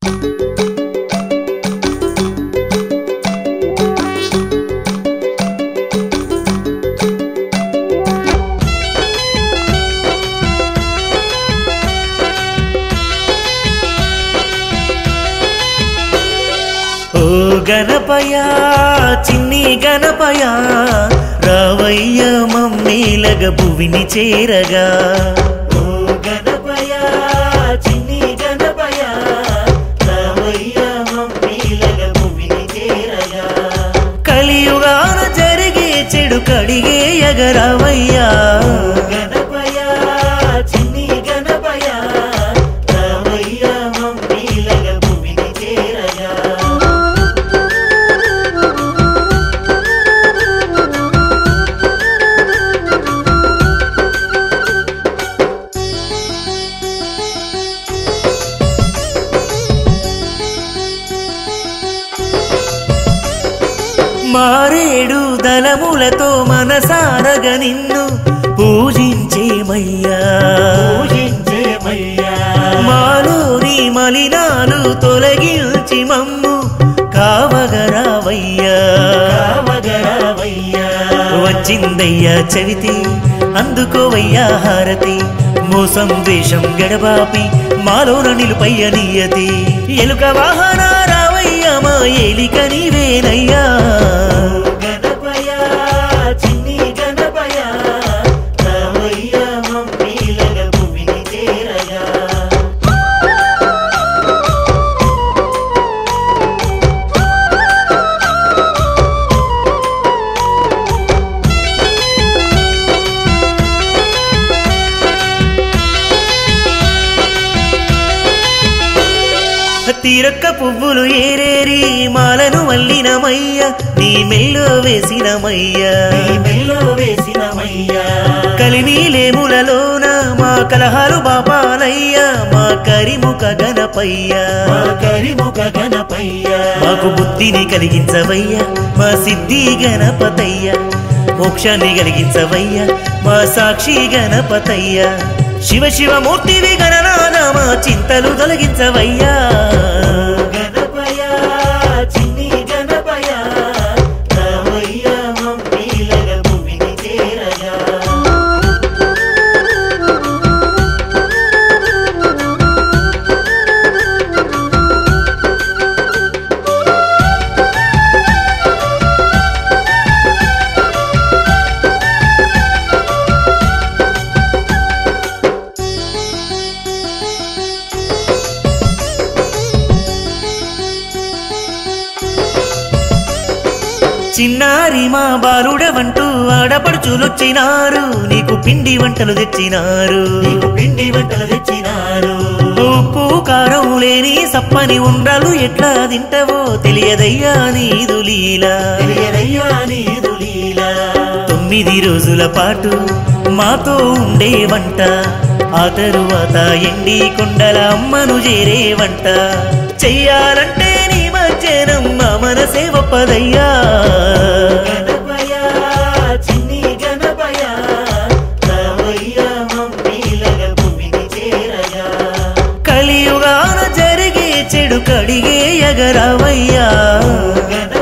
ఓ గణపయ చిన్ని గణపయ రావయ్య మమ్మీలగ భువిని చేరగా ఓ గణపయ చిన్ని గణపయ రావయ్య మమ్మీలగ భువిని చేరగా కలియుగాన జరిగే చెడు కడిగే ఎగరవయ్యా గణపయ చిన్ని గణపయ రావయ్య మమ్మీలగ భువిని చేరగా మారేడు దళములతో మనసారగ నిన్ను పూజించేమయ్యా పూజించేమయ్యా మాలోని మలినాలు తొలగించి మమ్ము కావగరావయ్యా కావగరావయ్యా వచ్చిందయ్యా చవితి అందుకోవయ్యా హారతి మోసం వేషం గడబాపి మాలోన నిలుపయ్య నియతి ఎలుక వాహన రావయ్య మా ఏలిక నీవేనయ్యా గణపయ చిన్ని గణపయ రావయ్య మమ్మీలగ భూమిని చేరగా తీరక్క పువ్వులు ఏరేరి మాలను వల్లినమయ్య నీ మెల్లో వేసినమయ్య నీ మెల్లో వేసినమయ్య కలినీలేములలోన మా కలహాలు బాపాలయ్య మా కరిముఖ గణపయ్య మా కరిముఖ గణపయ్య మాకు బుద్ధిని కలిగించవయ్య మా సిద్ధి గణపతయ్య మోక్షాన్ని కలిగించవయ్య మా సాక్షి గణపతయ్య శివ శివ మూర్తివి గణనాద మా చింతలు తొలగించవయ్యా గణపయ చిన్ని గణపయ రావయ్య మమ్మీలగ భూమిని చేరగా చిన్నారి మా బాలుడవంటూ ఆడపడుచులొచ్చినారు నీకు పిండి వంటలు తెచ్చినారు నీకు పిండి వంటలు తెచ్చినారు ఉప్పు కారం లేని సప్పని ఉండ్రాలు ఎట్లా తింటవో తెలియదయ్యా నీదు లీలా తెలియదయ్యా నీదు లీలా తొమ్మిది రోజుల పాటు మాతో ఉండే వంట ఆ తరువాత ఎండి కొండల అమ్మను చేరే వంట చెయ్యాలంటే నీ మధ్యాహ్నం మా మనసే ఒప్పదయ్యా గణపయ చిన్ని గణపయ రావయ్య మమ్మీలగ భూమిని చేరగా కలియుగాన జరిగే చెడు కడిగే ఎగరవయ్యా గణ